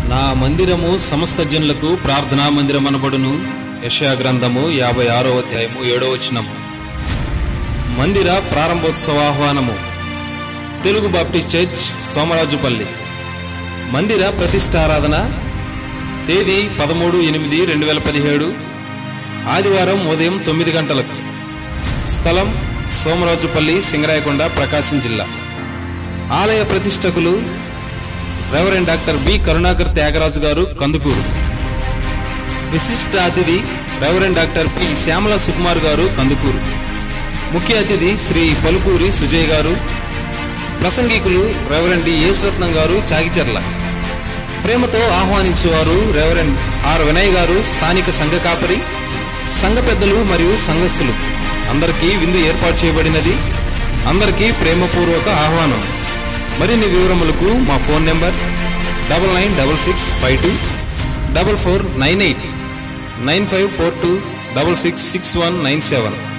నా మందిరము సమస్త జనులకు ప్రార్థనా మందిరం అనబడును యెషయా గ్రంథము యాభై ఆరో అధ్యాయము ఏడో వచనం మందిర ప్రారంభోత్సవ ఆహ్వానము తెలుగు బాప్టిస్ట్ చర్చ్ సోమరాజుపల్లి మందిర ప్రతిష్టారాధన తేదీ పదమూడు ఎనిమిది రెండు వేల పదిహేడు ఆదివారం ఉదయం తొమ్మిది గంటలకు స్థలం సోమరాజుపల్లి సింగరాయకొండ ప్రకాశం జిల్లా ఆలయ ప్రతిష్టకులు reverend doctor B Karunakar Thyagaraju garu Kandukur విశిష్ట అతిథి reverend doctor P Shyamala Sukumar garu Kandukur ముఖ్య అతిథి శ్రీ పలుకూరి సుజయ్ గారు ప్రసంగికులు రెవరెండ్ యేసరత్నం గారు చాగిచెర్ల ప్రేమతో ఆహ్వానించేవారు రెవరెండ్ ఆర్ వినయ్ గారు స్థానిక సంఘ కాపరి సంఘ పెద్దలు మరియు సంఘస్థులు అందరికీ విందు ఏర్పాటు చేయబడినది అందరికీ ప్రేమపూర్వక ఆహ్వానం మరిన్ని వివరములకు మా phone number double nine double six five two double four nine eight nine five four two double six six one nine seven